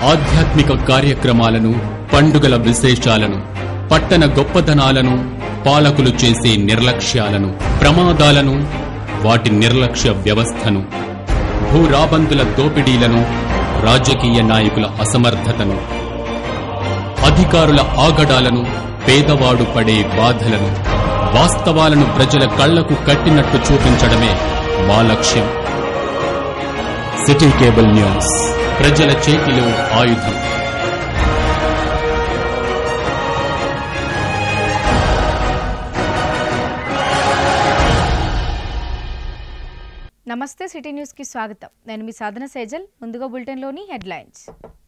ఆధ్యాత్మిక కార్యక్రమాలను పండుగల విశేషాలను పట్టణ గొప్పతనాలను పాలకులు చేసే నిర్లక్ష్యాలను ప్రమాదాలను వాటి నిర్లక్ష్య వ్యవస్థను భూరాబందుల దోపిడీలను రాజకీయ నాయకుల అసమర్థతను అధికారుల ఆగడాలను పేదవాడు పడే బాధలను వాస్తవాలను ప్రజల కళ్లకు కట్టినట్టు చూపించడమే మా లక్ష్యం సిటీ కేబుల్ న్యూస్ ప్రజల చేతిలో ఆయుధం నమస్తే సిటీ న్యూస్ కి స్వాగతం నేను మీ సాధన సేజల్ ముందుగా బులెటిన్లోని హెడ్లైన్స్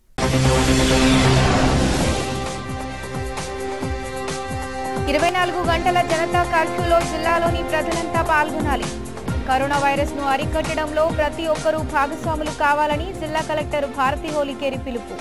ఇరవై నాలుగు గంటల జనతా కర్ఫ్యూలో జిల్లాలోని ప్రజలంతా పాల్గొనాలి కరోనా వైరస్ ను అరికట్టడంలో ప్రతి ఒక్కరూ భాగస్వాములు కావాలని జిల్లా కలెక్టర్ భారతి హోలికేరి పిలుపు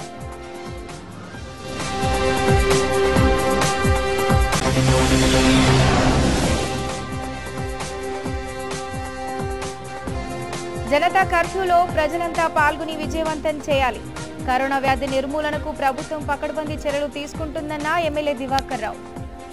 జనతా కర్ఫ్యూలో ప్రజలంతా పాల్గొని విజయవంతం చేయాలి కరోనా వ్యాధి నిర్మూలనకు ప్రభుత్వం పకడ్బందీ చర్యలు తీసుకుంటుందన్న MLA Diwakar Rao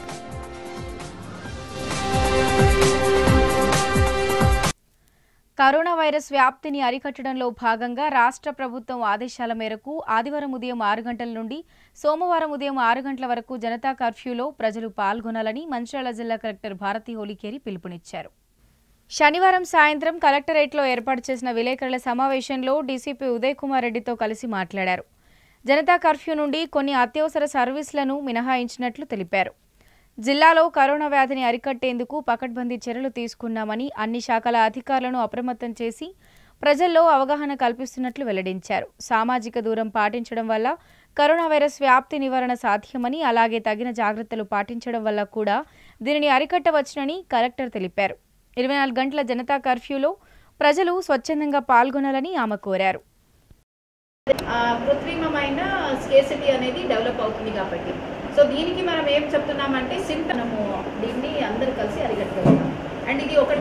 corona virus వ్యాప్తిని అరికట్టడంలో భాగంగా రాష్ట్ర ప్రభుత్వం ఆదేశాల మేరకు ఆదివారం ఉదయం ఆరు గంటల నుండి సోమవారం ఉదయం ఆరు గంటల వరకు జనతా కర్ఫ్యూలో ప్రజలు పాల్గొనాలని మంచిర్యాల జిల్లా కలెక్టర్ భారతి హోలికేరి పిలుపునిచ్చారు శనివారం సాయంత్రం కలెక్టరేట్లో ఏర్పాటు చేసిన విలేకరుల సమావేశంలో డీసీపీ ఉదయ్ కుమార్ రెడ్డితో కలిసి మాట్లాడారు జనతా కర్ఫ్యూ నుండి కొన్ని అత్యవసర సర్వీసులను మినహాయించినట్లు తెలిపారు జిల్లాలో కరోనా వ్యాధిని అరికట్టేందుకు పకడ్బందీ చర్యలు తీసుకున్నామని అన్ని శాఖల అధికారులను అప్రమత్తం చేసి ప్రజల్లో అవగాహన కల్పిస్తున్నట్లు వెల్లడించారు సామాజిక దూరం పాటించడం వల్ల కరోనా వైరస్ వ్యాప్తి నివారణ సాధ్యమని అలాగే తగిన జాగ్రత్తలు పాటించడం వల్ల కూడా దీనిని అరికట్టవచ్చునని కలెక్టర్ తెలిపారు ఇరవై నాలుగు గంటల జనతా కర్ఫ్యూలో ప్రజలు స్వచ్ఛందంగా పాల్గొనాలని ఆమె కోరారు ఆ, కృత్రిమమైన స్కేసిటీ అనేది డెవలప్ అవుతుంది కాబట్టి సో దీనికి మనం ఏం చెప్తున్నామంటే సింప్ మనము దీన్ని అందరు కలిసి అరిగట్టగలుగుతాం అండ్ ఇది ఒకటి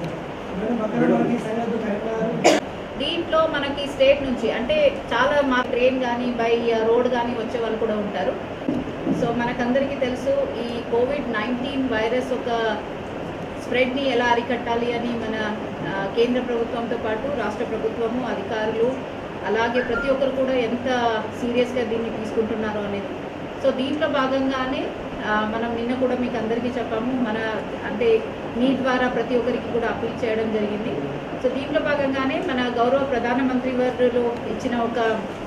దీంట్లో మనకి స్టేట్ నుంచి అంటే చాలా మా ట్రైన్ కానీ బై రోడ్ కానీ వచ్చే వాళ్ళు కూడా ఉంటారు సో మనకందరికీ తెలుసు ఈ కోవిడ్ నైన్టీన్ వైరస్ ఒక స్ప్రెడ్ని ఎలా అరికట్టాలి అని మన ఆ, కేంద్ర ప్రభుత్వంతో పాటు రాష్ట్ర ప్రభుత్వము అధికారులు అలాగే ప్రతి ఒక్కరు కూడా ఎంత సీరియస్గా దీన్ని తీసుకుంటున్నారు అనేది సో దీంట్లో భాగంగానే ఆ, మనం నిన్న కూడా మీకు అందరికీ చెప్పాము మన అంటే మీ ద్వారా ప్రతి ఒక్కరికి కూడా అప్పీల్ చేయడం జరిగింది సో దీంట్లో భాగంగానే మన గౌరవ ప్రధానమంత్రి వారు ఇచ్చిన ఒక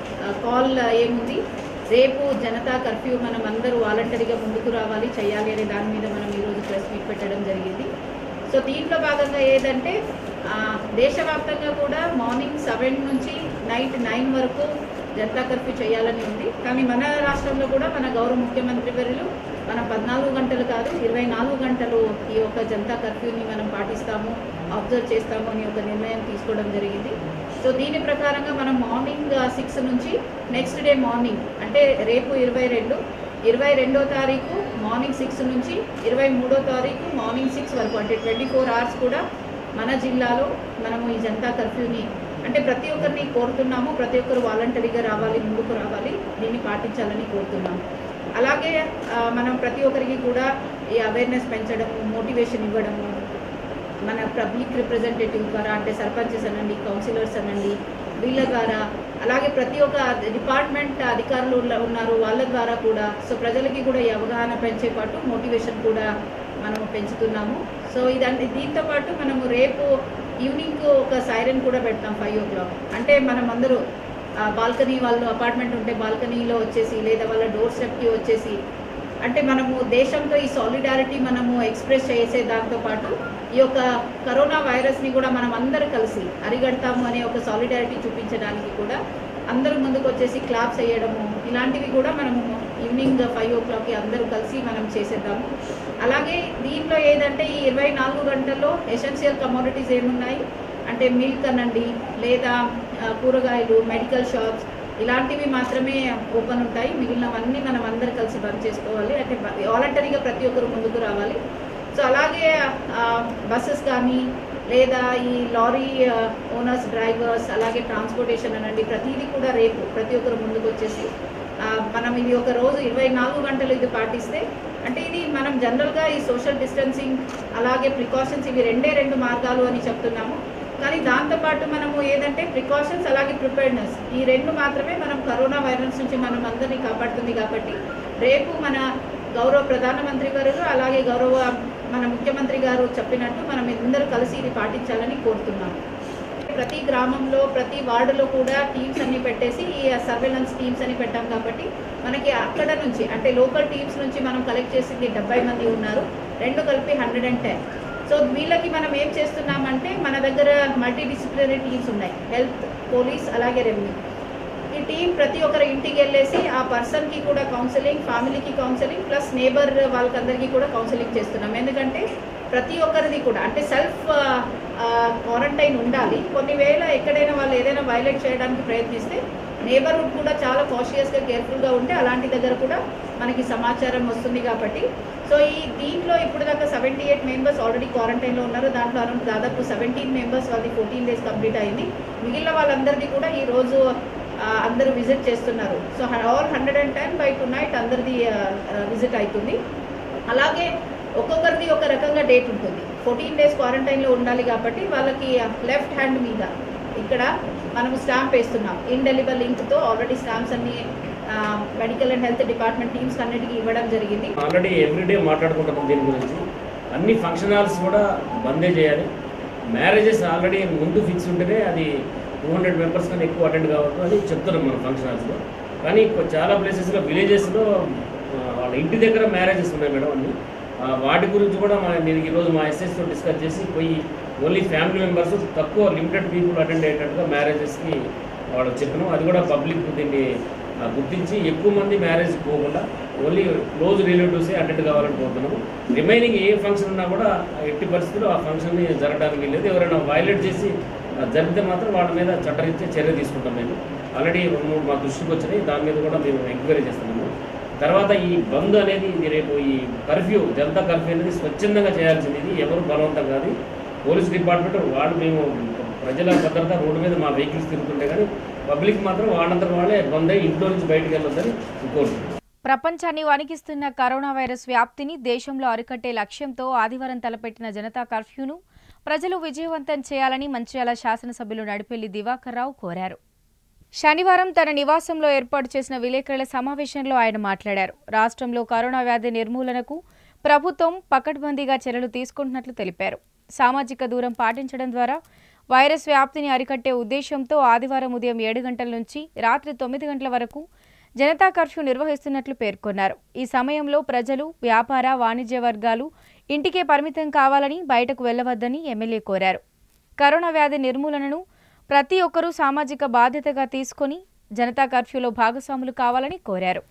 కాల్ ఏముంది రేపు జనతా కర్ఫ్యూ మనం అందరూ వాలంటరీగా ముందుకు రావాలి చేయాలి అనే దాని మీద మనం ఈరోజు ప్రెస్ మీట్ పెట్టడం జరిగింది సో దీంట్లో భాగంగా ఏదంటే ఆ, దేశవ్యాప్తంగా కూడా మార్నింగ్ సెవెన్ నుంచి నైట్ నైన్ వరకు జనతా కర్ఫ్యూ చేయాలని ఉంది కానీ మన రాష్ట్రంలో కూడా మన గౌరవ ముఖ్యమంత్రి వర్యులు మనం పద్నాలుగు గంటలు కాదు ఇరవై నాలుగు గంటలు ఈ యొక్క జనతా కర్ఫ్యూని మనం పాటిస్తాము అబ్జర్వ్ చేస్తాము అని ఒక నిర్ణయం తీసుకోవడం జరిగింది సో దీని ప్రకారంగా మనం మార్నింగ్ సిక్స్ నుంచి నెక్స్ట్ డే మార్నింగ్ అంటే రేపు ఇరవై రెండు ఇరవై రెండో తారీఖు మార్నింగ్ సిక్స్ నుంచి ఇరవై మూడో తారీఖు మార్నింగ్ సిక్స్ వరకు అంటే ట్వంటీ ఫోర్ అవర్స్ కూడా మన జిల్లాలో మనము ఈ జనతా కర్ఫ్యూని అంటే ప్రతి ఒక్కరిని కోరుతున్నాము ప్రతి ఒక్కరు వాలంటరీగా రావాలి ముందుకు రావాలి దీన్ని పాటించాలని కోరుతున్నాము అలాగే ఆ, మనం ప్రతి ఒక్కరికి కూడా ఈ అవేర్నెస్ పెంచడము మోటివేషన్ ఇవ్వడము మన పబ్లిక్ రిప్రజెంటేటివ్ ద్వారా అంటే సర్పంచెస్ అనండి కౌన్సిలర్స్ అనండి వీళ్ళ ద్వారా అలాగే ప్రతి ఒక్క డిపార్ట్మెంట్ అధికారులు ఉన్న- ఉన్నారు వాళ్ళ ద్వారా కూడా సో ప్రజలకి కూడా ఈ అవగాహన పెంచే పాటు మోటివేషన్ కూడా మనము పెంచుతున్నాము సో ఇదంటే దీంతో పాటు మనము రేపు ఈవినింగ్ ఒక సైరన్ కూడా పెడతాం ఫైవ్ ఓ క్లాక్ అంటే మనం అందరూ బాల్కనీ వాళ్ళు అపార్ట్మెంట్ ఉంటే బాల్కనీలో వచ్చేసి లేదా వాళ్ళ డోర్ స్టెప్కి వచ్చేసి అంటే మనము దేశంతో ఈ సాలిడారిటీ మనము ఎక్స్ప్రెస్ చేసే దాంతో పాటు ఈ యొక్క కరోనా వైరస్ని కూడా మనం అందరూ కలిసి అరిగడతాము అనే ఒక సాలిడారిటీ చూపించడానికి కూడా అందరూ ముందుకు వచ్చేసి క్లాప్స్ వేయడము ఇలాంటివి కూడా మనము ఈవినింగ్ ఫైవ్ ఓ క్లాక్కి అందరూ కలిసి మనం చేసేద్దాము అలాగే దీంట్లో ఏదంటే ఈ ఇరవై నాలుగు గంటల్లో ఎసెన్షియల్ కమోడిటీస్ ఏమున్నాయి అంటే మిల్క్ అనండి లేదా ఆ, కూరగాయలు మెడికల్ షాప్స్ ఇలాంటివి మాత్రమే ఓపెన్ ఉంటాయి మిగిలినవన్నీ మనం అందరు కలిసి బంద్ చేసుకోవాలి అంటే వాలంటరీగా ప్రతి ఒక్కరు ముందుకు రావాలి సో అలాగే బస్సెస్ కానీ లేదా ఈ లారీ ఓనర్స్ డ్రైవర్స్ అలాగే ట్రాన్స్పోర్టేషన్ అనండి ప్రతిదీ కూడా రేపు ప్రతి ఒక్కరు ముందుకు వచ్చేసి ఆ, మనం ఇది ఒక రోజు ఇరవై నాలుగు గంటలు ఇది పాటిస్తే అంటే ఇది మనం జనరల్గా ఈ సోషల్ డిస్టెన్సింగ్ అలాగే ప్రికాషన్స్ ఇవి రెండే రెండు మార్గాలు అని చెప్తున్నాము కానీ దాంతోపాటు మనము ఏదంటే ప్రికాషన్స్ అలాగే ప్రిపేర్నెస్ ఈ రెండు మాత్రమే మనం కరోనా వైరస్ నుంచి మనం అందరినీ కాపాడుతుంది కాబట్టి రేపు మన గౌరవ ప్రధానమంత్రి గారు అలాగే గౌరవ మన ముఖ్యమంత్రి గారు చెప్పినట్టు మనం అందరూ కలిసి ఇది పాటించాలని కోరుతున్నాము ప్రతి గ్రామంలో ప్రతి వార్డులో కూడా టీమ్స్ అన్ని పెట్టేసి ఈ సర్వేలెన్స్ టీమ్స్ అని పెట్టాం కాబట్టి మనకి అక్కడ నుంచి అంటే లోకల్ టీమ్స్ నుంచి మనం కలెక్ట్ చేసింది డెబ్బై మంది ఉన్నారు రెండు కలిపి హండ్రెడ్ అండ్ టెన్ సో వీళ్ళకి మనం ఏం చేస్తున్నామంటే మన దగ్గర మల్టీ డిసిప్లినరీ టీమ్స్ ఉన్నాయి హెల్త్ పోలీస్ అలాగే రెవెన్యూ ఈ టీం ప్రతి ఒక్కరి ఇంటికి వెళ్ళేసి ఆ పర్సన్కి కూడా కౌన్సిలింగ్ ఫ్యామిలీకి కౌన్సిలింగ్ ప్లస్ నేబర్ వాళ్ళకందరికీ కూడా కౌన్సిలింగ్ చేస్తున్నాం ఎందుకంటే ప్రతి ఒక్కరిది కూడా అంటే సెల్ఫ్ క్వారంటైన్ ఉండాలి కొన్ని వేళ ఎక్కడైనా వాళ్ళు ఏదైనా వైలేట్ చేయడానికి ప్రయత్నిస్తే నేబర్హుడ్ కూడా చాలా కాషియస్గా కేర్ఫుల్గా ఉంటే అలాంటి దగ్గర కూడా మనకి సమాచారం వస్తుంది కాబట్టి సో ఈ దీంట్లో ఇప్పుడు దాకా సెవెంటీ ఎయిట్ మెంబర్స్ ఆల్రెడీ క్వారంటైన్లో ఉన్నారు దాంట్లో అరౌండ్ దాదాపు సెవెంటీన్ మెంబర్స్ వాళ్ళది ఫోర్టీన్ డేస్ కంప్లీట్ అయింది మిగిలిన వాళ్ళందరిది కూడా ఈ రోజు ఆ, అందరూ విజిట్ చేస్తున్నారు so all hundred and ten by tonight అందరిది విజిట్ అవుతుంది అలాగే ఒక్కొక్కరిది ఒక రకంగా డేట్ ఉంటుంది ఫోర్టీన్ డేస్ క్వారంటైన్లో ఉండాలి కాబట్టి వాళ్ళకి లెఫ్ట్ హ్యాండ్ మీద ఇక్కడ మనం స్టాంప్ వేస్తున్నాం ఇండెలిబుల్ లింక్తో ఆల్రెడీ స్టాంప్స్ అన్ని medical and health department teams అన్నిటికీ ఇవ్వడం జరిగింది ఆల్రెడీ ఎవ్రీడే మాట్లాడుకుంటున్నాం దీని గురించి అన్ని ఫంక్షన్ హాల్స్ కూడా బందే చేయాలి మ్యారేజెస్ ఆల్రెడీ ముందు ఫిక్స్ ఉంటేనే అది టూ హండ్రెడ్ మెంబర్స్ కన్నా ఎక్కువ అటెండ్ కావద్దు అది చెప్తున్నాం మనం ఫంక్షన్ హాల్స్లో కానీ కొ- చాలా ప్లేసెస్లో విలేజెస్లో వాళ్ళ ఇంటి దగ్గర మ్యారేజెస్ ఉన్నాయి మేడం అన్ని ఆ, వాటి గురించి కూడా మా నేను ఈరోజు మా ఎస్ఎస్తో డిస్కస్ చేసి పోయి ఓన్లీ ఫ్యామిలీ మెంబర్స్ తక్కువ లిమిటెడ్ పీపుల్ అటెండ్ అయ్యేటట్టుగా మ్యారేజెస్కి వాళ్ళు చెప్పినాం అది కూడా పబ్లిక్ దీన్ని ఆ, గుర్తించి ఎక్కువ మంది మ్యారేజ్ పోకుండా ఓన్లీ క్లోజ్ రిలేటివ్సే అటెండ్ కావాలని కోరుతున్నాము రిమైనింగ్ ఏ ఫంక్షన్ ఉన్నా కూడా ఎట్టి పరిస్థితుల్లో ఆ ఫంక్షన్ని జరగడానికి వీల్లేదు ఎవరైనా వైలేట్ చేసి ఆ, జరిగితే మాత్రం వాళ్ళ మీద చట్టరీత్యా చర్య తీసుకుంటాం మేము ఆల్రెడీ రెండు మూడు మా దృష్టికి వచ్చినాయి దాని మీద కూడా మేము ఎంక్వైరీ చేస్తున్నాము తర్వాత ఈ బంద్ అనేది ఇది రేపు ఈ కర్ఫ్యూ జనతా కర్ఫ్యూ అనేది స్వచ్ఛందంగా చేయాల్సింది ఇది ఎవరు బలవంతం కాదు పోలీస్ డిపార్ట్మెంట్ వాళ్ళు మేము ప్రజల భద్రత రోడ్డు మీద మా వెహికల్స్ తిరుగుతుంటే కానీ పబ్లిక్ మాత్రం వాళ్ళంతా వాళ్ళే బంద్ అయ్యి ఇంట్లో నుంచి బయటకు వెళ్ళొద్దని కోరుతున్నాం ప్రపంచాన్ని వణికిస్తున్న కరోనా వైరస్ వ్యాప్తిని దేశంలో అరికట్టే లక్ష్యంతో ఆదివారం తలపెట్టిన జనతా కర్ఫ్యూను ప్రజలు విజయవంతం చేయాలని మంచిర్యాల శాసనసభ్యులు నడిపెల్లి దివాకర్ రావు కోరారు శనివారం తన నివాసంలో ఏర్పాటు చేసిన విలేకరుల సమావేశంలో ఆయన మాట్లాడారు రాష్ట్రంలో కరోనా వ్యాధి నిర్మూలనకు ప్రభుత్వం పకడ్బందీగా చర్యలు తీసుకుంటున్నట్లు తెలిపారు సామాజిక దూరం పాటించడం ద్వారా వైరస్ వ్యాప్తిని అరికట్టే ఉద్దేశంతో ఆదివారం ఉదయం ఏడు గంటల నుంచి రాత్రి తొమ్మిది గంటల వరకు జనతా కర్ఫ్యూ నిర్వహిస్తున్నట్లు పేర్కొన్నారు ఈ సమయంలో ప్రజలు వ్యాపార వాణిజ్య వర్గాలు ఇంటికే పరిమితం కావాలని బయటకు వెళ్లవద్దని ఎమ్మెల్యే కోరారు కరోనా వ్యాధి నిర్మూలనను ప్రతి ఒక్కరూ సామాజిక బాధ్యతగా తీసుకొని జనతా కర్ఫ్యూలో భాగస్వాములు కావాలని కోరారు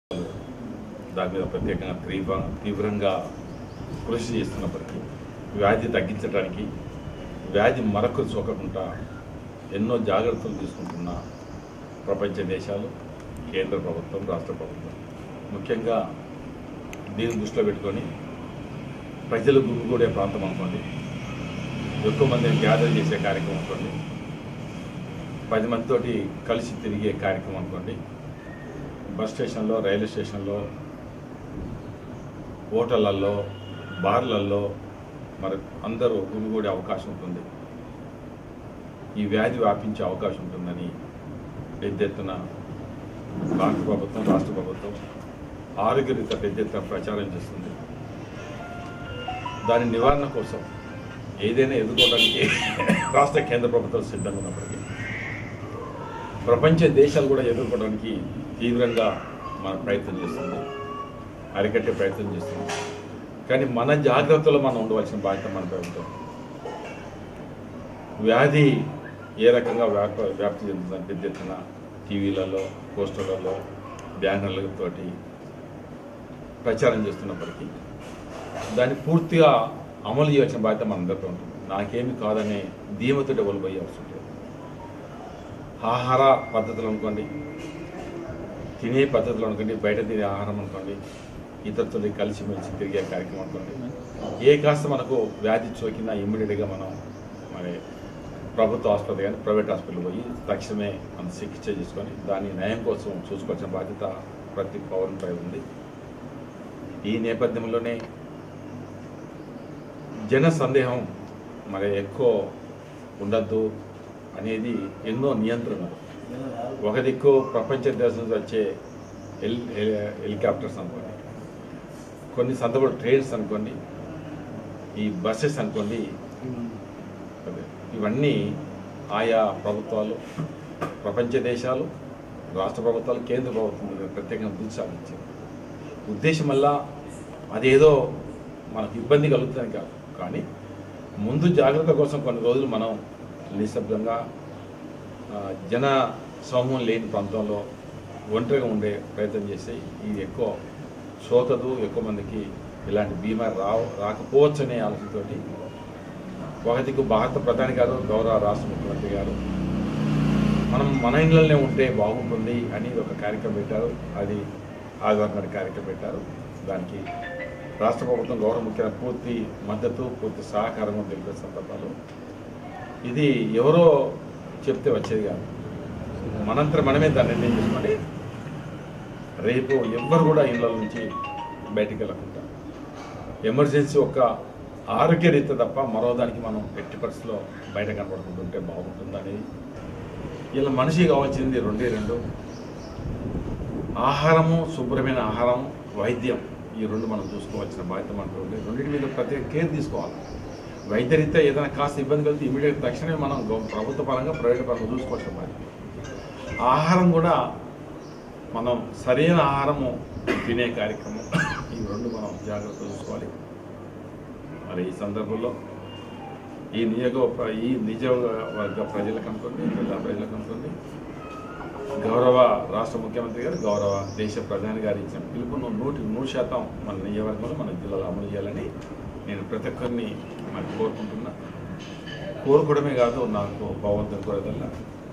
దాని మీద ప్రత్యేకంగా తీవ్ర తీవ్రంగా కృషి చేస్తున్నప్పటికీ వ్యాధి తగ్గించడానికి వ్యాధి మరొకరు సోకకుండా ఎన్నో జాగ్రత్తలు తీసుకుంటున్న ప్రపంచ దేశాలు కేంద్ర ప్రభుత్వం రాష్ట్ర ప్రభుత్వం ముఖ్యంగా దీన్ని దృష్టిలో పెట్టుకొని ప్రజలు గుమిగూడే ప్రాంతం అనుకోండి ఎక్కువ మందిని గ్యాదర్ చేసే కార్యక్రమం అనుకోండి పది మందితోటి కలిసి తిరిగే కార్యక్రమం అనుకోండి బస్ స్టేషన్లో రైల్వే స్టేషన్లో హోటళ్లలో బార్లలో మరి అందరూ గుమిగూడే అవకాశం ఉంటుంది ఈ వ్యాధి వ్యాపించే అవకాశం ఉంటుందని పెద్ద ఎత్తున భారత ప్రభుత్వం రాష్ట్ర ప్రభుత్వం ఆరోగ్యరీత పెద్ద ఎత్తున ప్రచారం చేస్తుంది దాని నివారణ కోసం ఏదైనా ఎదుర్కోవడానికి రాష్ట్ర కేంద్ర ప్రభుత్వాలు సిద్ధంగా ఉన్నప్పటికీ ప్రపంచ దేశాలు కూడా ఎదుర్కోవడానికి తీవ్రంగా మన ప్రయత్నం చేస్తుంది అరికట్టే ప్రయత్నం చేస్తుంది కానీ మన జాగ్రత్తలో మనం ఉండవలసిన బాధ్యత మన ప్రభుత్వం వ్యాధి ఏ రకంగా వ్యాప వ్యాప్తి చెందుతుందని పెద్ద ఎత్తున టీవీలలో పోస్టర్లలో బ్యానర్లతోటి ప్రచారం చేస్తున్నప్పటికీ దాన్ని పూర్తిగా అమలు చేయాల్సిన బాధ్యత మనందరితో ఉంటుంది నాకేమి కాదనే ధీమతోటి ఎవరు పోయే అవసరం లేదు ఆహార పద్ధతులు అనుకోండి తినే పద్ధతులు అనుకోండి బయట తినే ఆహారం అనుకోండి ఇతరులతో కలిసిమెలిసి తిరిగే కార్యక్రమం అనుకోండి ఏ కాస్త మనకు వ్యాధి సోకినా ఇమ్మీడియట్గా మనం మరి ప్రభుత్వ ఆసుపత్రి కానీ ప్రైవేట్ హాస్పిటల్ పోయి తక్షణమే మనం చికిత్స చేసుకొని దాని న్యాయం కోసం చూసుకోవాల్సిన బాధ్యత ప్రతి పౌరునిపై ఉంది ఈ నేపథ్యంలోనే జన సందేహం మరి ఎక్కువ ఉండద్దు అనేది ఎన్నో నియంత్రణలు ఒక దిక్కు ప్రపంచ దేశం నుంచి వచ్చే హెల్ హెలి- హెలికాప్టర్స్ అనుకోండి కొన్ని సందర్భాలు ట్రైన్స్ అనుకోండి ఈ బస్సెస్ అనుకోండి అదే, ఇవన్నీ ఆయా ప్రభుత్వాలు ప్రపంచ దేశాలు రాష్ట్ర ప్రభుత్వాలు కేంద్ర ప్రభుత్వం మీద ప్రత్యేకంగా దృష్టి సాధించింది ఉద్దేశం వల్ల అదేదో మనకు ఇబ్బంది కలుగుతుంది కాదు కానీ ముందు జాగ్రత్త కోసం కొన్ని రోజులు మనం నిశ్శబ్దంగా ఆ, జన సమూహం లేని ప్రాంతంలో ఒంటరిగా ఉండే ప్రయత్నం చేసి ఇది ఎక్కువ సోకదు ఎక్కువ మందికి ఇలాంటి బీమా రా రాకపోవచ్చు అనే ఆలోచనతోటి ఒక దిక్కు భారత ప్రధాని గారు గౌరవ రాష్ట్ర ముఖ్యమంత్రి గారు మనం మన ఇళ్ళనే ఉంటే బాగుంటుంది అని ఒక కార్యక్రమం పెట్టారు అది ఆదివారం నాడు కార్యక్రమం పెట్టారు దానికి రాష్ట్ర ప్రభుత్వం గౌరవ ముఖ్యమంత్రి పూర్తి మద్దతు పూర్తి సహకారం తెలిపే సందర్భాలు ఇది ఎవరో చెప్తే వచ్చేది కాదు మనంతరం మనమే దాన్ని నిర్ణయం చేసుకొని రేపు ఎవ్వరు కూడా ఇళ్ళ నుంచి బయటికి వెళ్ళకుండా ఎమర్జెన్సీ ఒక ఆరోగ్య రీత్యా తప్ప మరో దానికి మనం ఎట్టి పరిస్థితిలో బయట కనపడుకుంటుంటే బాగుంటుందని ఇలా మనిషి కావాల్సింది రెండే రెండు ఆహారము శుభ్రమైన ఆహారం వైద్యం ఈ రెండు మనం చూసుకోవాల్సిన బాధ్యత మనకు ఉంది రెండింటి మీద ప్రత్యేక కేర్ తీసుకోవాలి వైద్యరీత్యా ఏదైనా కాస్త ఇబ్బంది కలిగితే ఇమీడియట్ తక్షణమే మనం గవ- ప్రభుత్వ పరంగా ప్రైవేట్ పరంగా చూసుకోవాల్సిన బాధ్యత ఆహారం కూడా మనం సరైన ఆహారము తినే కార్యక్రమం ఈ రెండు మనం జాగ్రత్త చూసుకోవాలి మరి ఈ సందర్భంలో ఈ నియోజక ఈ నియోజకవర్గ ప్రజలకు అనుకోండి జిల్లా ప్రజలకు అనుకోండి గౌరవ రాష్ట్ర ముఖ్యమంత్రి గారు గౌరవ దేశ ప్రధాని గారు ఇచ్చిన పిలుపును నూటి నూరు శాతం మన నియోజకవర్గంలో మన జిల్లాలో అమలు చేయాలని నేను ప్రతి ఒక్కరిని మరి కోరుకుంటున్నా కోరుకోవడమే కాదు నాకు భగవంతుని కోరేదల్లా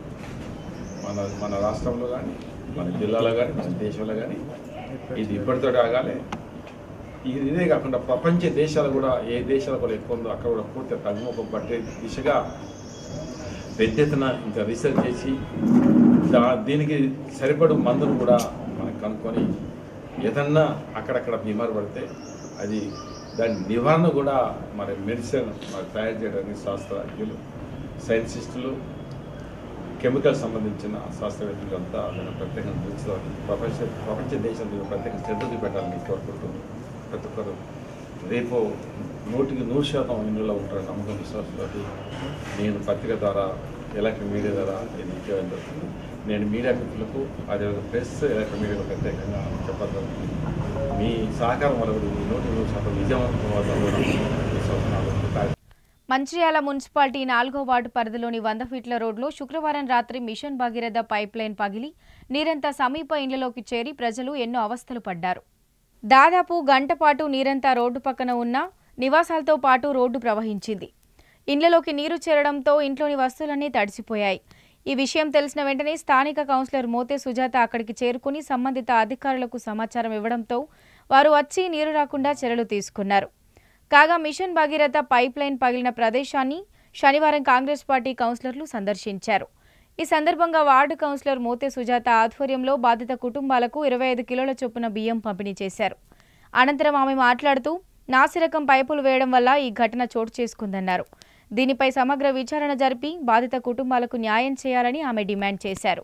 మన మన రాష్ట్రంలో కానీ మన జిల్లాలో కానీ మన దేశంలో కానీ ఇది ఇప్పటితో ఆగాలి ఇది ఇదే కాకుండా ప్రపంచ దేశాలు కూడా ఏ దేశాలు కూడా ఎక్కువ ఉందో అక్కడ కూడా పూర్తి తగ్గుముఖం పట్టే దిశగా పెద్ద ఎత్తున ఇంకా రీసెర్చ్ చేసి దా దీనికి సరిపడు మందును కూడా మనం కనుక్కొని ఏదన్నా అక్కడక్కడ బీమారు పడితే అది దాని నివారణ కూడా మరి మెడిసిన్ మరి తయారు చేయడానికి శాస్త్రజ్ఞులు సైంటిస్టులు కెమికల్ సంబంధించిన శాస్త్రవేత్తలు అంతా దాన్ని ప్రత్యేకంగా తెలుసుకోవాలి ప్రపంచ ప్రపంచ దేశంలో ప్రత్యేక శ్రద్ధ చూపెట్టాలని కోరుకుంటున్నాను ప్రతి ఒక్కరు రేపు నూటికి నూరు శాతం ఇందులో ఉంటారు నమ్మకం విశ్వాసంతో నేను పత్రిక ద్వారా ఎలక్ట్రిక్ మీడియా ద్వారా ఇది చేయడం జరుగుతుంది నేను మీడియా మిత్రులకు అదేవిధంగా ప్రెస్ ఎలక్ట్రిక్ మీడియాకు ప్రత్యేకంగా చెప్పగలుగుతుంది మీ సహకారం వల్ల కూడా ఈ నూటికి నూరు శాతం విజయవంతం అవుతుందని విశ్వాసం నాకు ఉంది. మంచిర్యాల మున్సిపాలిటీ నాలుగో వార్డు పరిధిలోని వంద ఫీట్ల రోడ్లో శుక్రవారం రాత్రి మిషన్ భగీరథ పైప్ లైన్ పగిలి నీరంతా సమీప ఇండ్లలోకి చేరి ప్రజలు ఎన్నో అవస్థలు పడ్డారు దాదాపు గంట పాటు నీరంతా రోడ్డు పక్కన ఉన్న నివాసాలతో పాటు రోడ్డు ప్రవహించింది ఇండ్లలోకి నీరు చేరడంతో ఇంట్లోని వస్తువులన్నీ తడిసిపోయాయి ఈ విషయం తెలిసిన వెంటనే స్థానిక కౌన్సిలర్ మోతే సుజాత అక్కడికి చేరుకుని సంబంధిత అధికారులకు సమాచారం ఇవ్వడంతో వారు వచ్చి నీరు రాకుండా చర్యలు తీసుకున్నారు కాగా మిషన్ భగీరథ పైప్ లైన్ పగిలిన ప్రదేశాన్ని శనివారం కాంగ్రెస్ పార్టీ కౌన్సిలర్లు సందర్శించారు ఈ సందర్భంగా వార్డు కౌన్సిలర్ మోతే సుజాత ఆధ్వర్యంలో బాధిత కుటుంబాలకు ఇరవై ఐదు కిలోల చొప్పున బియ్యం పంపిణీ చేశారు అనంతరం ఆమె మాట్లాడుతూ నాసిరకం పైపులు వేయడం వల్ల ఈ ఘటన చోటు చేసుకుందన్నారు దీనిపై సమగ్ర విచారణ జరిపి బాధిత కుటుంబాలకు న్యాయం చేయాలని ఆమె డిమాండ్ చేశారు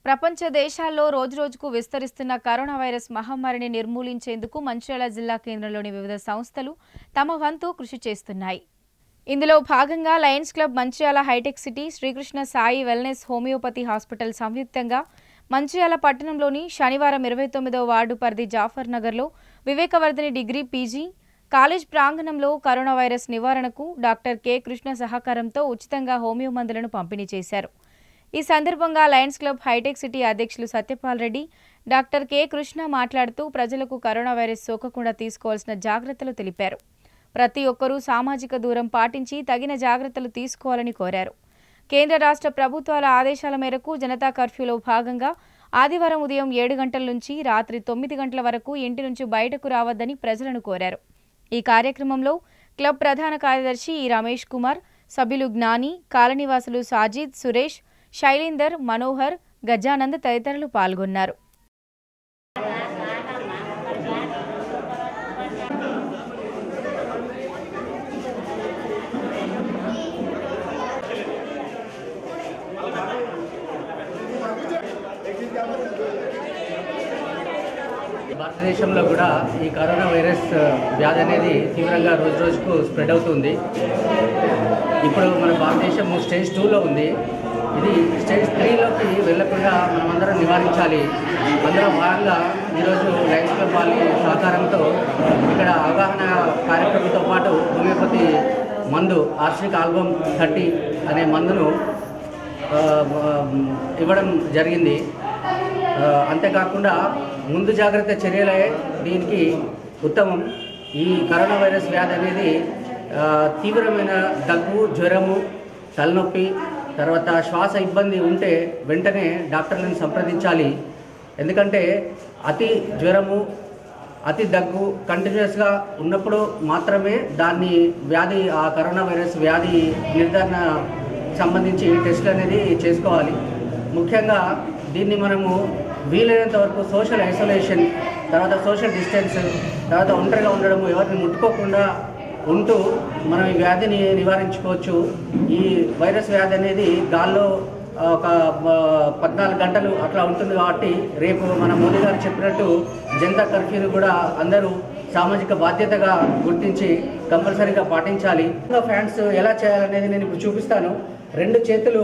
ప్రపంచ దేశాల్లో రోజురోజుకు విస్తరిస్తున్న కరోనా వైరస్ మహమ్మారిని నిర్మూలించేందుకు మంచిర్యాల జిల్లా కేంద్రంలోని వివిధ సంస్థలు తమ వంతు కృషి చేస్తున్నాయి ఇందులో భాగంగా Lions Club Mancherial Hitech City Srikrishna Sai wellness homeopathy hospital సంయుక్తంగా మంచిర్యాల పట్టణంలోని శనివారం ఇరవై తొమ్మిదవ వార్డు పరిధి జాఫర్ నగర్లో వివేకవర్ధిని డిగ్రీ పీజీ కాలేజ్ ప్రాంగణంలో కరోనా వైరస్ నివారణకు డాక్టర్ కె కృష్ణ సహకారంతో ఉచితంగా హోమియో మందులను పంపిణీ చేశారు ఈ సందర్భంగా లయన్స్ క్లబ్ హైటెక్ సిటీ అధ్యక్షులు సత్యపాల్ రెడ్డి డాక్టర్ కె కృష్ణ మాట్లాడుతూ ప్రజలకు కరోనా వైరస్ సోకకుండా తీసుకోవాల్సిన జాగ్రత్తలు తెలిపారు ప్రతి ఒక్కరూ సామాజిక దూరం పాటించి తగిన జాగ్రత్తలు తీసుకోవాలని కోరారు కేంద్ర రాష్ట్ర ప్రభుత్వాల ఆదేశాల మేరకు జనతా కర్ఫ్యూలో భాగంగా ఆదివారం ఉదయం ఏడు గంటల నుంచి రాత్రి తొమ్మిది గంటల వరకు ఇంటి నుంచి బయటకు రావద్దని ప్రజలను కోరారు ఈ కార్యక్రమంలో క్లబ్ ప్రధాన కార్యదర్శి ఈ రమేష్ కుమార్ సభ్యులు జ్ఞాని కాలనీవాసులు సాజిద్ సురేష్ శైలేందర్ మనోహర్ గజానంద్ తదితరులు పాల్గొన్నారు భారతదేశంలో కూడా ఈ కరోనా వైరస్ వ్యాధి అనేది తీవ్రంగా రోజు రోజుకు స్ప్రెడ్ అవుతుంది ఇప్పుడు మన భారతదేశం స్టేజ్ టూలో ఉంది ఇది స్టేజ్ త్రీలోకి వెళ్లకుండా మనమందరం నివారించాలి అందులో భాగంగా ఈరోజు లైన్స్ క్లబ్ వాళ్ళ సహకారంతో ఇక్కడ అవగాహన కార్యక్రమంతో పాటు హోమియోపతి మందు ఆర్సినిక్ ఆల్బమ్ థర్టీ అనే మందును ఆ, ఇవ్వడం జరిగింది ఆ, అంతేకాకుండా ముందు జాగ్రత్త చర్యలే దీనికి ఉత్తమం ఈ కరోనా వైరస్ వ్యాధి అనేది ఆ, తీవ్రమైన దగ్గు జ్వరము తలనొప్పి తర్వాత శ్వాస ఇబ్బంది ఉంటే వెంటనే డాక్టర్లను సంప్రదించాలి ఎందుకంటే అతి జ్వరము అతి దగ్గు కంటిన్యూస్గా ఉన్నప్పుడు మాత్రమే దాన్ని వ్యాధి ఆ కరోనా వైరస్ వ్యాధి నిర్ధారణ సంబంధించి టెస్టులు అనేది చేసుకోవాలి ముఖ్యంగా దీన్ని మనము వీలైనంత వరకు సోషల్ ఐసోలేషన్ తర్వాత సోషల్ డిస్టెన్స్ తర్వాత ఒంటరిగా ఉండడము ఎవరిని ముట్టుకోకుండా ఉంటూ మనం ఈ వ్యాధిని నివారించుకోవచ్చు ఈ వైరస్ వ్యాధి అనేది గాల్లో ఆ, ఒక ఆ, పద్నాలుగు గంటలు అట్లా ఉంటుంది కాబట్టి రేపు మన మోదీ గారు చెప్పినట్టు జనతా కర్ఫ్యూని కూడా అందరూ సామాజిక బాధ్యతగా గుర్తించి కంపల్సరీగా పాటించాలి ఇంకా ఫ్యాన్స్ ఎలా చేయాలనేది నేను ఇప్పుడు చూపిస్తాను రెండు చేతులు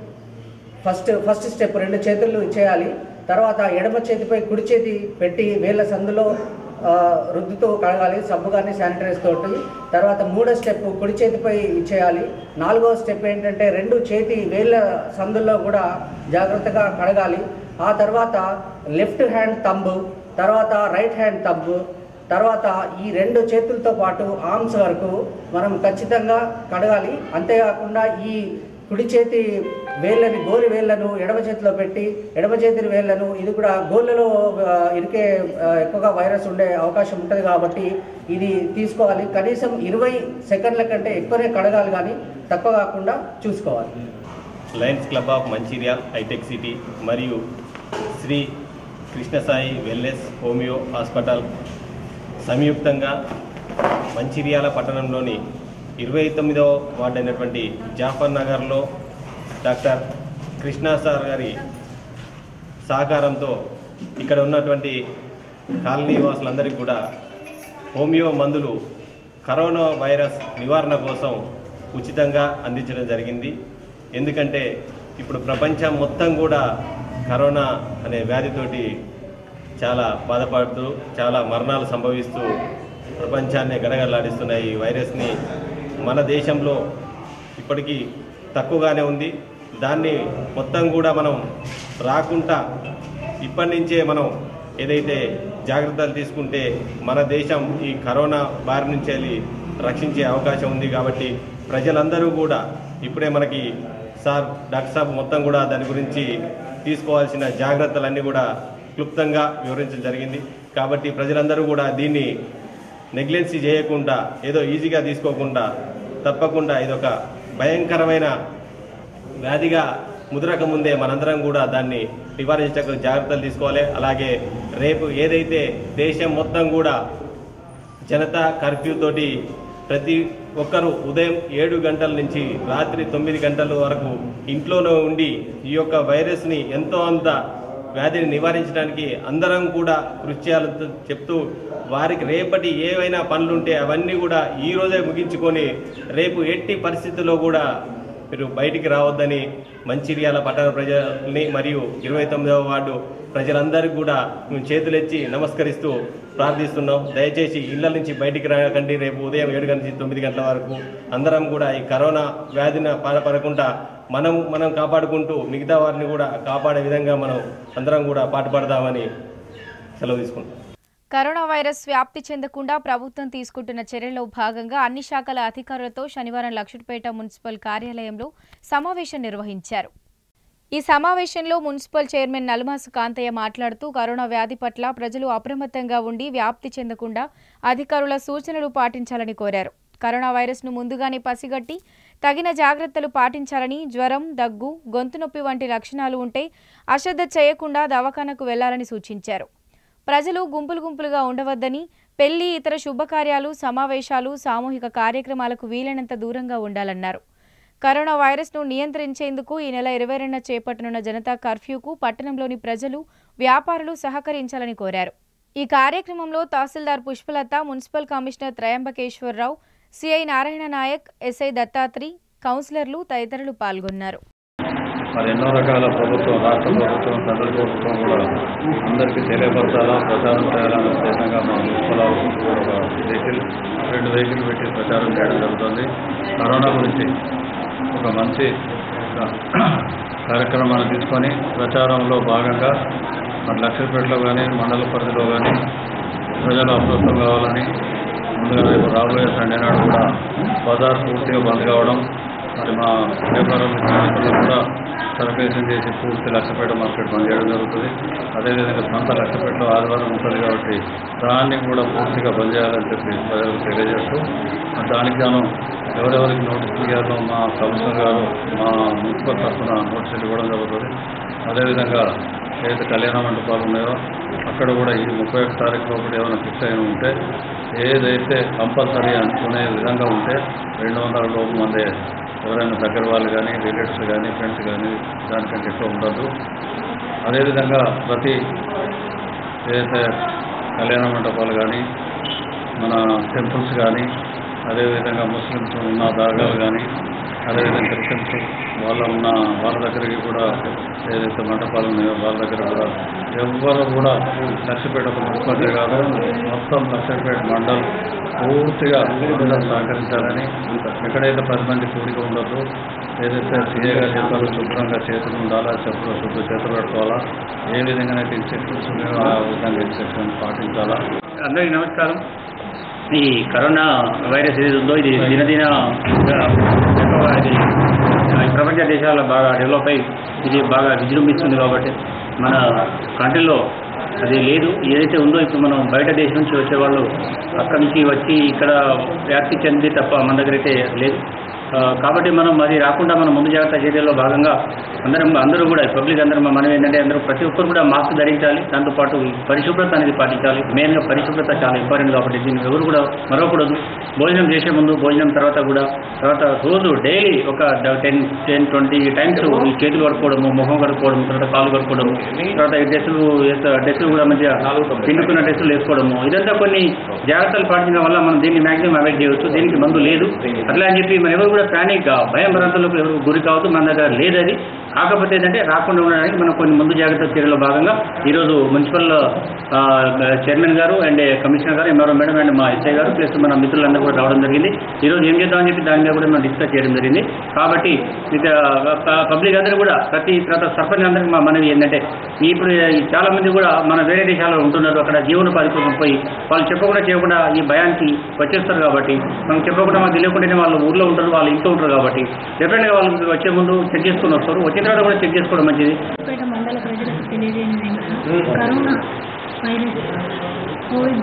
ఫస్ట్ ఫస్ట్ స్టెప్ రెండు చేతులు చేయాలి తర్వాత ఎడమ చేతిపై కుడి చేతి పెట్టి వేళ్ళ సందులో ఆ, రుద్దుతో కడగాలి సబ్బు కానీ శానిటైజ్ తోటి తర్వాత మూడో స్టెప్ కుడి చేతిపై చేయాలి నాలుగో స్టెప్ ఏంటంటే రెండు చేతి వేళ్ళ సందుల్లో కూడా జాగ్రత్తగా కడగాలి ఆ తర్వాత లెఫ్ట్ హ్యాండ్ తంబు తర్వాత రైట్ హ్యాండ్ తంబు తర్వాత ఈ రెండు చేతులతో పాటు ఆర్మ్స్ వరకు మనం ఖచ్చితంగా కడగాలి అంతేకాకుండా ఈ కుడి చేతి వేళ్ళని గోరి వేళ్ళను ఎడమ చేతిలో పెట్టి ఎడమ చేతి వేళ్ళను ఇది కూడా గోళ్ళలో ఆ, ఇరికే ఆ, ఎక్కువగా వైరస్ ఉండే అవకాశం ఉంటుంది కాబట్టి ఇది తీసుకోవాలి కనీసం ఇరవై సెకండ్ల కంటే ఎక్కువనే కడగాలి కానీ తక్కువ కాకుండా చూసుకోవాలి Lions Club of Mancherial Hitech City మరియు Shri Krishnasai wellness homeo hospital సంయుక్తంగా మంచిర్యాల పట్టణంలోని ఇరవై తొమ్మిదవ వార్డు అయినటువంటి జాఫర్ నగర్లో డాక్టర్ కృష్ణా సార్ గారి సహకారంతో ఇక్కడ ఉన్నటువంటి కాలనీ వాసులందరికీ కూడా హోమియో మందులు కరోనా వైరస్ నివారణ కోసం ఉచితంగా అందించడం జరిగింది ఎందుకంటే ఇప్పుడు ప్రపంచం మొత్తం కూడా కరోనా అనే వ్యాధితోటి చాలా బాధపడుతూ చాలా మరణాలు సంభవిస్తూ ప్రపంచాన్ని గడగడలాడిస్తున్న ఈ వైరస్ని మన దేశంలో ఇప్పటికీ తక్కువగానే ఉంది దాన్ని మొత్తం కూడా మనం రాకుండా ఇప్పటి నుంచే మనం ఏదైతే జాగ్రత్తలు తీసుకుంటే మన దేశం ఈ కరోనా బారి నుంచి వెళ్ళి రక్షించే అవకాశం ఉంది కాబట్టి ప్రజలందరూ కూడా ఇప్పుడే మనకి సార్ డాక్టర్ సాబ్ మొత్తం కూడా దాని గురించి తీసుకోవాల్సిన జాగ్రత్తలన్నీ కూడా క్లుప్తంగా వివరించడం జరిగింది కాబట్టి ప్రజలందరూ కూడా దీన్ని నెగ్లెన్సీ చేయకుండా ఏదో ఈజీగా తీసుకోకుండా తప్పకుండా ఇదొక భయంకరమైన వ్యాధిగా ముద్రక ముందే మనందరం కూడా దాన్ని నివారించక జాగ్రత్తలు తీసుకోవాలి అలాగే రేపు ఏదైతే దేశం మొత్తం కూడా జనతా కర్ఫ్యూ తోటి ప్రతి ఒక్కరూ ఉదయం ఏడు గంటల నుంచి రాత్రి తొమ్మిది గంటల వరకు ఇంట్లోనే ఉండి ఈ యొక్క వైరస్ని ఎంతో అంత వ్యాధిని నివారించడానికి అందరం కూడా కృషి చేయాలని చెప్తూ వారికి రేపటి ఏవైనా పనులుంటే అవన్నీ కూడా ఈ రోజే ముగించుకొని రేపు ఎట్టి పరిస్థితుల్లో కూడా మీరు బయటికి రావద్దని మంచిర్యాల పట్టణ ప్రజల్ని మరియు ఇరవై తొమ్మిదవ వార్డు ప్రజలందరికీ కూడా మేము చేతులెత్తి నమస్కరిస్తూ ప్రార్థిస్తున్నాం దయచేసి ఇళ్ల నుంచి బయటికి రాకండి రేపు ఉదయం ఏడు గంటల నుంచి తొమ్మిది గంటల వరకు అందరం కూడా ఈ కరోనా వ్యాధిని పాల్పడకుండా మనం మనం కాపాడుకుంటూ మిగతా వారిని కూడా కాపాడే విధంగా మనం అందరం కూడా పాటుపడదామని సెలవు తీసుకుంటాం కరోనా వైరస్ వ్యాప్తి చెందకుండా ప్రభుత్వం తీసుకుంటున్న చర్యల్లో భాగంగా అన్ని శాఖల అధికారులతో శనివారం లక్షుడిపేట మున్సిపల్ కార్యాలయంలో సమావేశం నిర్వహించారు ఈ సమావేశంలో మున్సిపల్ చైర్మన్ నలుమాసు కాంతయ్య మాట్లాడుతూ కరోనా వ్యాధి పట్ల ప్రజలు అప్రమత్తంగా ఉండి వ్యాప్తి చెందకుండా అధికారుల సూచనలు పాటించాలని కోరారు కరోనా వైరస్ను ముందుగానే పసిగట్టి తగిన జాగ్రత్తలు పాటించాలని జ్వరం దగ్గు గొంతు నొప్పి వంటి లక్షణాలు ఉంటే అశ్రద్ధ చేయకుండా దవాఖానకు వెళ్లాలని సూచించారు ప్రజలు గుంపులు గుంపులుగా ఉండవద్దని పెళ్లి ఇతర శుభకార్యాలు సమావేశాలు సామూహిక కార్యక్రమాలకు వీలైనంత దూరంగా ఉండాలన్నారు కరోనా వైరస్ను నియంత్రించేందుకు ఈ నెల ఇరవై రెండున చేపట్టనున్న జనతా కర్ఫ్యూకు పట్టణంలోని ప్రజలు వ్యాపారులు సహకరించాలని కోరారు ఈ కార్యక్రమంలో tahsildar Pushpalatha municipal commissioner Trayambakeshwara Rao CI Narayana Nayak SI Dattatri కౌన్సిలర్లు తదితరులు పాల్గొన్నారు మరి ఎన్నో రకాల ప్రభుత్వం రాష్ట్ర ప్రభుత్వం సెంట్రల్ ప్రభుత్వం కూడా అందరికీ తెలియపరచాలా ప్రచారం చేయాలనే ఉద్దేశంగా మా మున్సిపల్ ఆఫీస్ ఒక వెహికల్ రెండు వెహికల్ పెట్టి ప్రచారం చేయడం జరుగుతుంది కరోనా గురించి ఒక మంచి కార్యక్రమాన్ని తీసుకొని ప్రచారంలో భాగంగా మరి లక్షపేటలో కానీ మండల పరిధిలో కానీ ప్రజలు అప్రమత్తం కావాలని ముందుగా రేపు రాబోయే సండే నాడు కూడా బజార్ పూర్తిగా బంద్ కావడం మరి మా వ్యాపారం కూడా సర్వేషన్ చేసి పూర్తి లక్షపేట మార్కెట్ బంద్ చేయడం జరుగుతుంది అదేవిధంగా సొంత లక్షపేటలో ఆదివారం ఉంటుంది కాబట్టి దాన్ని కూడా పూర్తిగా బంద్ చేయాలని చెప్పి ప్రజలకు తెలియజేస్తూ మరి దానికి గాను ఎవరెవరికి నోటీసులు ఇవ్వాలో మా కమిషనర్ గారు మా మున్సిపల్ తరఫున నోటీసులు ఇవ్వడం జరుగుతుంది అదేవిధంగా ఏదైతే కళ్యాణ మండపాలు ఉన్నాయో అక్కడ కూడా ఈ ముప్పై ఒకటి తారీఖు లోపల ఏమైనా ఫిక్స్ అయిన ఉంటే ఏదైతే కంపల్సరీ అనుకునే విధంగా ఉంటే రెండు వందల లోపు మంది ఎవరైనా దగ్గర వాళ్ళు కానీ రిలేటివ్స్ కానీ ఫ్రెండ్స్ కానీ దానికంటే ఎక్కువ ఉండదు అదేవిధంగా ప్రతి ఏదైతే కళ్యాణ మండపాలు కానీ మన టెంపుల్స్ కానీ అదేవిధంగా ముస్లిమ్స్ ఉన్న దర్గాలు కానీ అదేవిధంగా క్రిస్టియన్స్ వాళ్ళ ఉన్న వాళ్ళ దగ్గరికి కూడా ఏదైతే మండపాలు ఉన్నాయో వాళ్ళ దగ్గర కూడా ఎవ్వరు కూడా లక్షపేట మున్సిపాలిటీ కాదు మొత్తం లక్షపేట మండల్ పూర్తిగా అందరూ సహకరించాలని ఎక్కడైతే పది మంది కూడిక ఉండదు ఏదైతే సీఏ గారు చెప్పారో శుభ్రంగా చేతులు ఉండాలా చెప్పులు శుభ్ర చేతులు పెట్టుకోవాలా ఏ విధంగానైతే ఇన్స్ట్రక్షన్స్ ఉన్నాయో ఆ విధంగా ఇన్స్ట్రక్షన్స్ పాటించాలా అందరికీ నమస్కారం ఈ కరోనా వైరస్ ఏది ఉందో ఇది దినదిన ఎక్కువ ఇది ఈ ప్రపంచ దేశాల్లో బాగా డెవలప్ అయి ఇది బాగా విజృంభిస్తుంది కాబట్టి మన కంట్రీలో అది లేదు ఏదైతే ఉందో ఇప్పుడు మనం బయట దేశం నుంచి వచ్చేవాళ్ళు అక్కడి నుంచి వచ్చి ఇక్కడ వ్యాప్తి చెంది తప్ప మన దగ్గర అయితే లేదు ఆ, కాబట్టి మనం అది రాకుండా మనం ముందు జాగ్రత్త చర్యల్లో భాగంగా అందరం అందరూ కూడా పబ్లిక్ అందరూ మనం ఏంటంటే అందరూ ప్రతి ఒక్కరు కూడా మాస్క్ ధరించాలి దాంతోపాటు ఈ పరిశుభ్రత అనేది పాటించాలి మెయిన్గా పరిశుభ్రత చాలా ఇంపార్టెంట్ కాబట్టి దీన్ని ఎవరు కూడా మరవకూడదు భోజనం చేసే ముందు భోజనం తర్వాత కూడా తర్వాత రోజు డైలీ ఒక టెన్ టెన్ ట్వంటీ టైమ్స్ ఈ చేతులు కడుక్కోవడము ముఖం కడుక్కోవడము తర్వాత కాలు కడుక్కోవడము తర్వాత ఈ డ్రెస్సులు డ్రెస్సులు కూడా మంచిగా పిండుకున్న డ్రెస్సులు వేసుకోవడము ఇదంతా కొన్ని జాగ్రత్తలు పాటించడం వల్ల మనం దీన్ని మాక్సిమం అవాయిడ్ చేయవచ్చు దీనికి మందు లేదు అట్లా అని చెప్పి మనం ఎవరు కూడా ప్యానిక్ భయం భ్రాంతులకు ఎవరు గురి కావద్దు మన దగ్గర లేదు అది కాకపోతే ఏంటంటే రాకుండా ఉండడానికి మనం కొన్ని ముందు జాగ్రత్త చర్యల్లో భాగంగా ఈరోజు మున్సిపల్ ఆ, చైర్మన్ గారు అండ్ కమిషనర్ గారు ఎంఆర్ఓ మేడం అండ్ మా ఎస్ఐ గారు ప్లస్ మన మిత్రులందరూ కూడా రావడం జరిగింది ఈరోజు ఏం చేద్దామని చెప్పి దాని మీద కూడా మనం డిస్కస్ చేయడం జరిగింది కాబట్టి ఇక ప- పబ్లిక్ అందరూ కూడా ప్రతి తర్వాత సర్పంచ్ అందరికీ మా మనవి ఏంటంటే ఇప్పుడు ఈ చాలా మంది కూడా మన వేరే దేశాల్లో ఉంటున్నారు అక్కడ జీవనోపాధి కోసం పోయి వాళ్ళు చెప్పకుండా చేయకుండా ఈ భయానికి వచ్చేస్తారు కాబట్టి మనం చెప్పకుండా మాకు తెలియకుండానే వాళ్ళు ఊర్లో ఉంటారు వాళ్ళు ఇంట్లో ఉంటారు కాబట్టి డెఫినెట్గా వాళ్ళు వచ్చే ముందు చెక్ చేసుకొని వస్తారు వచ్చిన తర్వాత కూడా చెక్ చేసుకోవడం మంచిది పేట మండల ప్రజలకు తెలియజేయనిది కరోనా వైరస్ కోవిడ్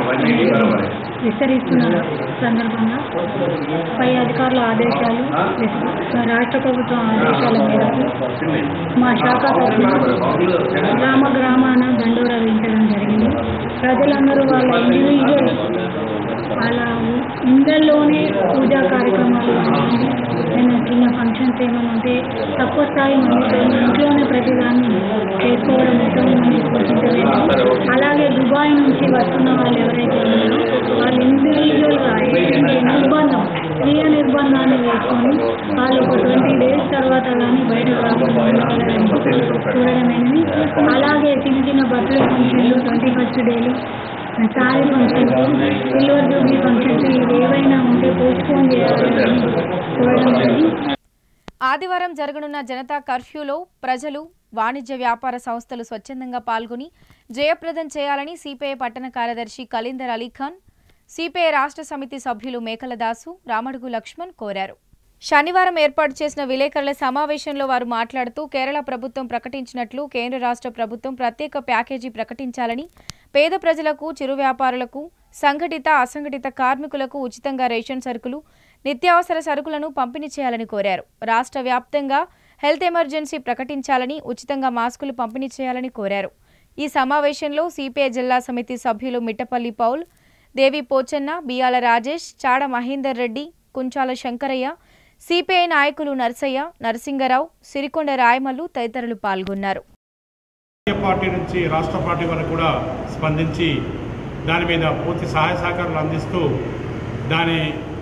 విస్తరిస్తున్న సందర్భంగా పై అధికారుల ఆదేశాలు రాష్ట్ర ప్రభుత్వం ఆదేశాల మేరకు మా శాఖ సభ్యులు గ్రామ గ్రామాన దండోరా వేయించడం జరిగింది ప్రజలందరూ వాళ్ళ ఇండివిజువల్ అలా ఇండ్లలోనే పూజా కార్యక్రమాలు కానివ్వండి ఏదైనా చిన్న ఫంక్షన్స్ ఏమైనా ఉంటే తక్కువ స్థాయి మందితో ఇంట్లోనే ప్రతిదాన్ని చేసుకోవడం ఉత్తమమని సూచించలేదు అలాగే దుబాయ్ నుంచి వస్తున్న వాళ్ళు ఎవరైతే ఉన్నారో వాళ్ళు ఇండివిజువల్గా ఏంటంటే నిర్బంధం స్వీయ నిర్బంధాన్ని వేసుకొని వాళ్ళు ఒక ట్వంటీ డేస్ తర్వాత కానీ బయట రాకుండా ఉండగలరని చూడడమేనని అలాగే చిన్న చిన్న బర్త్డే ఫంక్షన్లు ట్వంటీ ఫస్ట్ డేలు sorry functions silver jubilee functions ఇవి ఏవైనా ఉంటే పోస్ట్పోన్ చేయాలని చూడడమేనని ఆదివారం జరగనున్న జనతా కర్ఫ్యూలో ప్రజలు వాణిజ్య వ్యాపార సంస్థలు స్వచ్ఛందంగా పాల్గొని జయప్రదం చేయాలని సిపిఐ పట్టణ కార్యదర్శి కలీందర్ అలీఖాన్ సిపిఐ రాష్ట్ర సమితి సభ్యులు మేకల దాసు రామడుగు లక్ష్మణ్ కోరారు శనివారం ఏర్పాటు చేసిన విలేకరుల సమావేశంలో వారు మాట్లాడుతూ కేరళ ప్రభుత్వం ప్రకటించినట్లు కేంద్ర రాష్ట్ర ప్రభుత్వం ప్రత్యేక ప్యాకేజీ ప్రకటించాలని పేద ప్రజలకు చిరు వ్యాపారులకు సంఘటిత అసంఘటిత కార్మికులకు ఉచితంగా రేషన్ సరుకులు నిత్యావసర సరుకులను పంపిణీ చేయాలని కోరారు రాష్ట్ర వ్యాప్తంగా హెల్త్ ఎమర్జెన్సీ ప్రకటించాలని ఉచితంగా మాస్కులు పంపిణీ చేయాలని కోరారు ఈ సమావేశంలో సిపిఐ జిల్లా సమితి సభ్యులు మిట్టపల్లి పౌల్ దేవి పోచన్న బియాల రాజేష్ చాడ మహేందర్ రెడ్డి కుంచాల శంకరయ్య సిపిఐ నాయకులు నర్సయ్య నరసింగరావు సిరికొండ రాయమల్లు తదితరులు పాల్గొన్నారు రాజకీయ పార్టీ నుంచి రాష్ట్ర పార్టీ వరకు కూడా స్పందించి దాని మీద పూర్తి సహాయ సహకారాలు అందిస్తూ దాని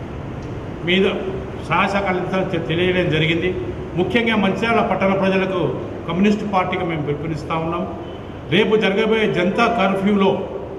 మీద సహాయ సహకారాలు అందించాలని తెలియడం జరిగింది ముఖ్యంగా మంచిర్యాల పట్టణ ప్రజలకు కమ్యూనిస్ట్ పార్టీకి మేము పిలుపునిస్తూ ఉన్నాం రేపు జరగబోయే జనతా కర్ఫ్యూలో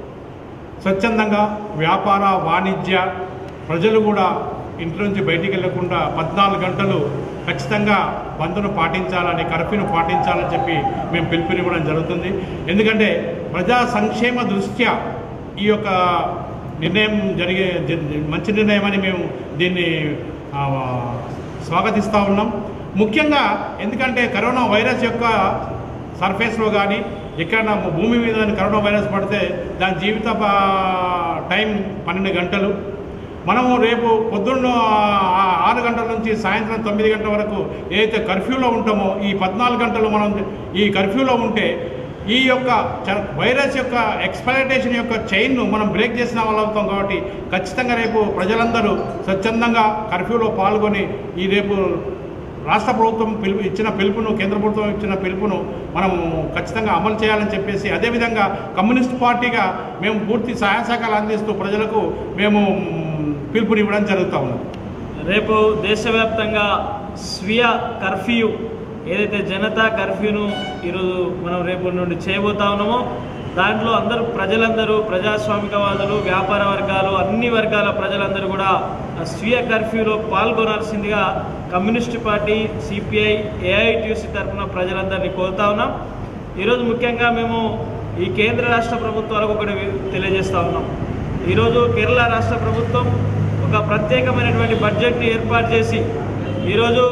స్వచ్ఛందంగా వ్యాపార వాణిజ్య ప్రజలు కూడా ఇంట్లో నుంచి బయటికి వెళ్లకుండా పద్నాలుగు గంటలు ఖచ్చితంగా బంద్ను పాటించాలని కర్ఫ్యూను పాటించాలని చెప్పి మేము పిలుపునివ్వడం జరుగుతుంది ఎందుకంటే ప్రజా సంక్షేమ దృష్ట్యా ఈ యొక్క నిర్ణయం జరిగే జ- మంచి నిర్ణయం అని మేము దీన్ని ఆ, స్వాగతిస్తూ ఉన్నాం ముఖ్యంగా ఎందుకంటే కరోనా వైరస్ యొక్క సర్ఫేస్లో కానీ ఎక్కడైనా భూమి మీద కానీ కరోనా వైరస్ పడితే దాని జీవిత ప- టైం పన్నెండు గంటలు మనము రేపు పొద్దున్న ఆ- ఆరు గంటల నుంచి సాయంత్రం తొమ్మిది గంటల వరకు ఏదైతే కర్ఫ్యూలో ఉంటామో ఈ పద్నాలుగు గంటలు మనం ఈ కర్ఫ్యూలో ఉంటే ఈ యొక్క చ- వైరస్ యొక్క ఎక్స్పైటేషన్ యొక్క చైన్ను మనం బ్రేక్ చేసిన వాళ్ళు అవుతాం కాబట్టి ఖచ్చితంగా రేపు ప్రజలందరూ స్వచ్ఛందంగా కర్ఫ్యూలో పాల్గొని ఈ రేపు రాష్ట్ర ప్రభుత్వం పిలుపు ఇచ్చిన పిలుపును కేంద్ర ప్రభుత్వం ఇచ్చిన పిలుపును మనము ఖచ్చితంగా అమలు చేయాలని చెప్పేసి అదేవిధంగా కమ్యూనిస్ట్ పార్టీగా మేము పూర్తి సహాయ సహకారాలు అందిస్తూ ప్రజలకు మేము మ్, పిలుపునివ్వడం జరుగుతూ ఉన్నది రేపు దేశవ్యాప్తంగా స్వీయ కర్ఫ్యూ ఏదైతే జనతా కర్ఫ్యూను ఈరోజు మనం రేపు నుండి చేయబోతా ఉన్నామో దాంట్లో అందరూ ప్రజలందరూ ప్రజాస్వామికవాదులు వ్యాపార వర్గాలు అన్ని వర్గాల ప్రజలందరూ కూడా ఆ స్వీయ కర్ఫ్యూలో పాల్గొనాల్సిందిగా కమ్యూనిస్ట్ పార్టీ సిపిఐ ఏఐటియుసి తరఫున ప్రజలందరినీ కోరుతా ఉన్నాం ఈరోజు ముఖ్యంగా మేము ఈ కేంద్ర రాష్ట్ర ప్రభుత్వాలకు ఒకటి తెలియజేస్తా ఉన్నాం ఈరోజు కేరళ రాష్ట్ర ప్రభుత్వం ఒక ప్రత్యేకమైనటువంటి బడ్జెట్ని ఏర్పాటు చేసి ఈరోజు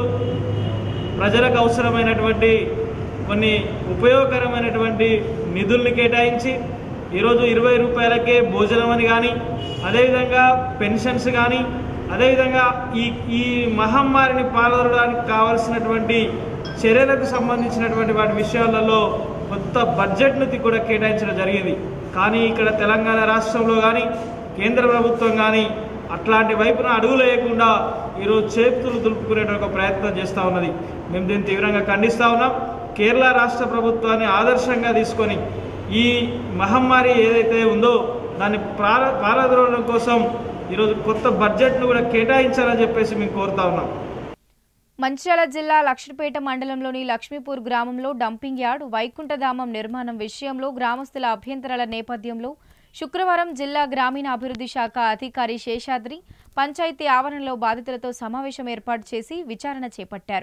ప్రజలకు అవసరమైనటువంటి కొన్ని ఉపయోగకరమైనటువంటి నిధుల్ని కేటాయించి ఈరోజు ఇరవై రూపాయలకే భోజనం అని కానీ అదేవిధంగా పెన్షన్స్ కానీ అదేవిధంగా ఈ ఈ మహమ్మారిని పాల్గొనడానికి కావాల్సినటువంటి చర్యలకు సంబంధించినటువంటి వాటి విషయాలలో కొత్త బడ్జెట్ను తి- కూడా కేటాయించడం జరిగింది కానీ ఇక్కడ తెలంగాణ రాష్ట్రంలో కానీ కేంద్ర ప్రభుత్వం కానీ అట్లాంటి వైపున అడుగులు వేయకుండా ఈరోజు చేతులు దులుపుకునే ఒక ప్రయత్నం చేస్తూ ఉన్నది మేము దీన్ని తీవ్రంగా ఖండిస్తూ ఉన్నాం కేరళ రాష్ట్ర ప్రభుత్వాన్ని ఆదర్శంగా తీసుకొని ఈ మహమ్మారి ఏదైతే ఉందో దాన్ని ప్రార పారద్రోలడం కోసం ఈరోజు కొత్త బడ్జెట్ను కూడా కేటాయించాలని చెప్పేసి మేము కోరుతా ఉన్నాం మంచిర్యాల జిల్లా లక్ష్మీపేట మండలంలోని లక్ష్మీపూర్ గ్రామంలో డంపింగ్ యార్డ్ వైకుంఠధామం నిర్మాణం విషయంలో గ్రామస్తుల అభ్యంతరాల నేపథ్యంలో శుక్రవారం జిల్లా గ్రామీణ అభివృద్ధి శాఖ అధికారి శేషాద్రి పంచాయతీ ఆవరణలో బాధితులతో సమావేశం ఏర్పాటు చేసి విచారణ చేపట్టారు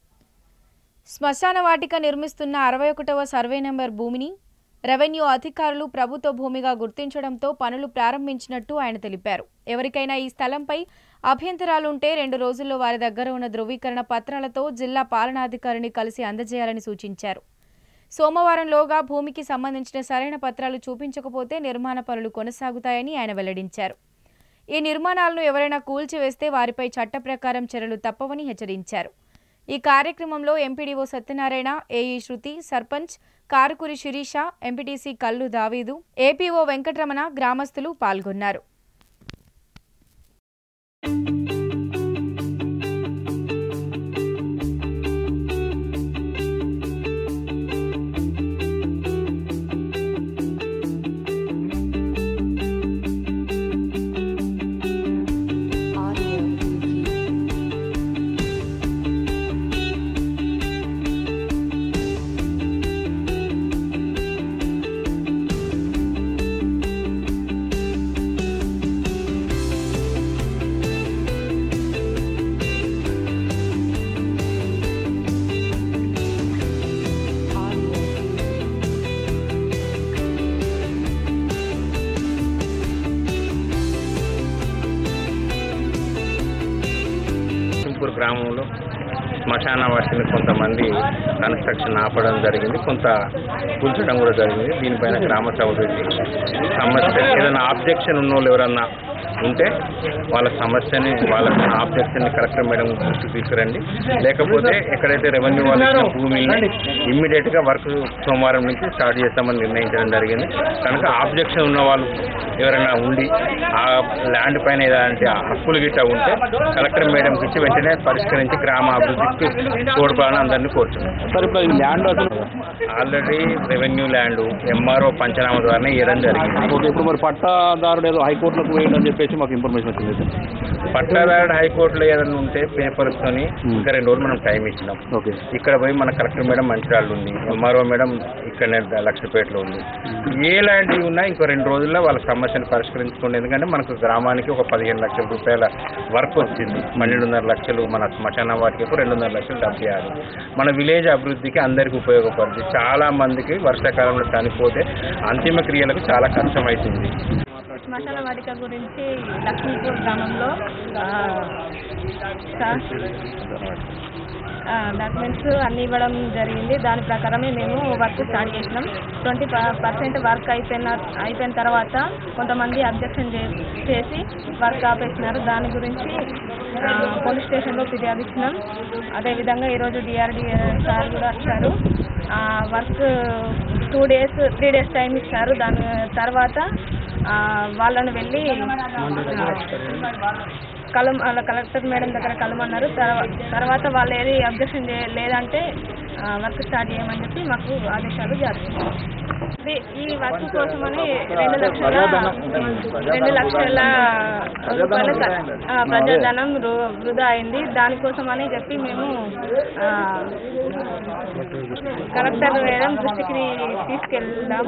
శ్మశాన వాటిక నిర్మిస్తున్న అరవై ఒకటవ సర్వే నెంబర్ భూమిని రెవెన్యూ అధికారులు ప్రభుత్వ భూమిగా గుర్తించడంతో పనులు ప్రారంభించినట్టు ఆయన తెలిపారు ఎవరికైనా ఈ స్థలంపై అభ్యంతరాలుంటే రెండు రోజుల్లో వారి దగ్గర ఉన్న ధృవీకరణ పత్రాలతో జిల్లా పాలనాధికారిని కలిసి అందజేయాలని సూచించారు సోమవారంలోగా భూమికి సంబంధించిన సరైన పత్రాలు చూపించకపోతే నిర్మాణ పనులు కొనసాగుతాయని ఆయన వెల్లడించారు ఈ నిర్మాణాలను ఎవరైనా కూల్చివేస్తే వారిపై చట్ట ప్రకారం చర్యలు తప్పవని హెచ్చరించారు ఈ కార్యక్రమంలో MPDO Satyanarayana AE Shruti sarpanch Karukuri Sirisha MPTC Kallu Daveedu APO Venkataramana గ్రామస్తులు పాల్గొన్నారు గ్రామంలో శ్మశాన వాటిని కొంతమంది కన్స్ట్రక్షన్ ఆపడం జరిగింది కొంత కూల్చడం కూడా జరిగింది దీనిపైన గ్రామ సభ పెట్టి సమస్య ఏదైనా ఆబ్జెక్షన్ ఉన్న వాళ్ళు ఎవరన్నా ఉంటే వాళ్ళ సమస్యని వాళ్ళ ఆబ్జెక్షన్ కలెక్టర్ మేడం దృష్టికి తీసుకురండి లేకపోతే ఎక్కడైతే రెవెన్యూ వాళ్ళు ఇచ్చిన భూమిని ఇమ్మీడియట్ గా వర్క్ సోమవారం నుంచి స్టార్ట్ చేస్తామని నిర్ణయించడం జరిగింది కనుక ఆబ్జెక్షన్ ఉన్న వాళ్ళు ఎవరైనా ఉండి ఆ ల్యాండ్ పైన ఏదంటే హక్కులు గిట్ట ఉంటే కలెక్టర్ మేడంకి ఇచ్చి వెంటనే పరిష్కరించి గ్రామ అభివృద్ధికి తోడ్పడాలని అందరినీ కోరుతున్నాం సార్ ఇప్పుడు ఈ ల్యాండ్ అసలు already revenue land MRO panchanama ద్వారానే ఇవ్వడం జరిగింది ఓకే ఇప్పుడు మరి పట్టాదారుడు ఏదో హైకోర్టులకు పోయిందని చెప్పేసి మాకు ఇన్ఫర్మేషన్ వచ్చింది సార్ పట్టాదారుడు హైకోర్టులో ఏదైనా ఉంటే పేపర్స్ తోని ఇంకా రెండు రోజులు మనం టైం ఇచ్చినాం ఓకే ఇక్కడ పోయి మన కలెక్టర్ మేడం మంచిర్యాల ఉంది ఎంఆర్ఓ మేడం ఇక్కడనే లక్షపేటలో ఉంది ఏ లాంటివి ఉన్నా ఇంకో రెండు రోజుల్లో వాళ్ళ సమస్యను పరిష్కరించుకోండి ఎందుకంటే మనకు గ్రామానికి ఒక పదిహేను లక్షల రూపాయల వర్క్ వచ్చింది పన్నెండున్నర లక్షలు మన శ్మశాన వాటికి రెండున్నర లక్షలు డబ్బు చేయాలి మన విలేజ్ అభివృద్ధికి అందరికీ ఉపయోగపడుతుంది చాలా మందికి వర్షాకాలంలో చనిపోతే అంతిమ క్రియలకు చాలా కష్టం అవుతుంది శ్మశాన వాటిక గురించి లక్ష్మీపూర్ గ్రామంలో ఆ, సార్ డాక్యుమెంట్స్ అన్ని ఇవ్వడం జరిగింది దాని ప్రకారమే మేము వర్క్ స్టార్ట్ చేసినాం ట్వంటీ పర్సెంట్ వర్క్ అయిపోయిన అయిపోయిన తర్వాత కొంతమంది అబ్జెక్షన్ చేసి వర్క్ ఆపేసినారు దాని గురించి ఆ, పోలీస్ స్టేషన్లో ఫిర్యాదు ఇచ్చినాం అదేవిధంగా ఈరోజు డిఆర్డి సార్ కూడా వచ్చారు ఆ, work two days three days time ఇచ్చారు దాని తర్వాత ఆ, వాళ్ళని వెళ్ళి కలం వాళ్ళ కలెక్టర్ మేడం దగ్గర కలమన్నారు తర్వా- తర్వాత వాళ్ళు ఏది అబ్జెక్షన్ చేయ లేదంటే ఆ, వర్క్ స్టార్ట్ చేయమని చెప్పి మాకు ఆదేశాలు జారీ చేశారు. ఇది ఈ వర్క్ కోసమని రెండు లక్షల రెండు లక్షల రూపాయల క- ఆ, ప్రజాధనం వృ- వృధా అయింది దానికోసమని చెప్పి మేము ఆ, కలెక్టర్ మేడం దృష్టికి తీసుకెళ్దాం